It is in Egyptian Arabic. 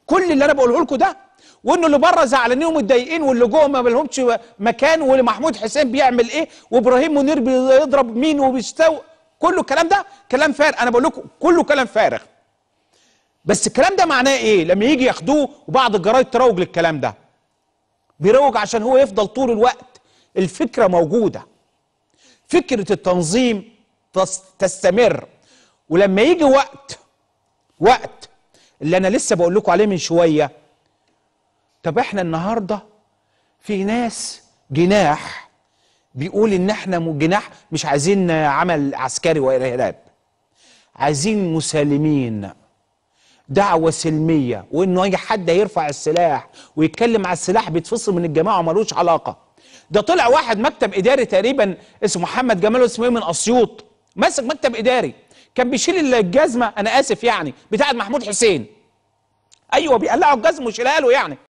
كل اللي انا بقوله لكم ده وانه اللي بره زعلانين ومتضايقين واللي جوه ما لهمش مكان ومحمود حسين بيعمل ايه وابراهيم منير بيضرب مين وبيستوي كله الكلام ده كلام فارغ انا بقول لكم كله كلام فارغ بس الكلام ده معناه ايه لما يجي ياخدوه وبعض الجرايد تروج للكلام ده بيروج عشان هو يفضل طول الوقت الفكره موجوده فكره التنظيم تس- تستمر ولما يجي وقت وقت اللي انا لسه بقول لكم عليه من شويه طب احنا النهارده في ناس جناح بيقول ان احنا م- جناح مش عايزين عمل عسكري وارهاب عايزين مسالمين دعوة سلمية وانه اي حد هيرفع السلاح ويتكلم على السلاح بيتفصل من الجماعة وملوش علاقة ده طلع واحد مكتب اداري تقريبا اسمه محمد جمال اسمه ايه من اسيوط ماسك مكتب اداري كان بيشيل الجزمة انا اسف يعني بتاعت محمود حسين ايوه بيقلعوا الجزمة ويشيلها له يعني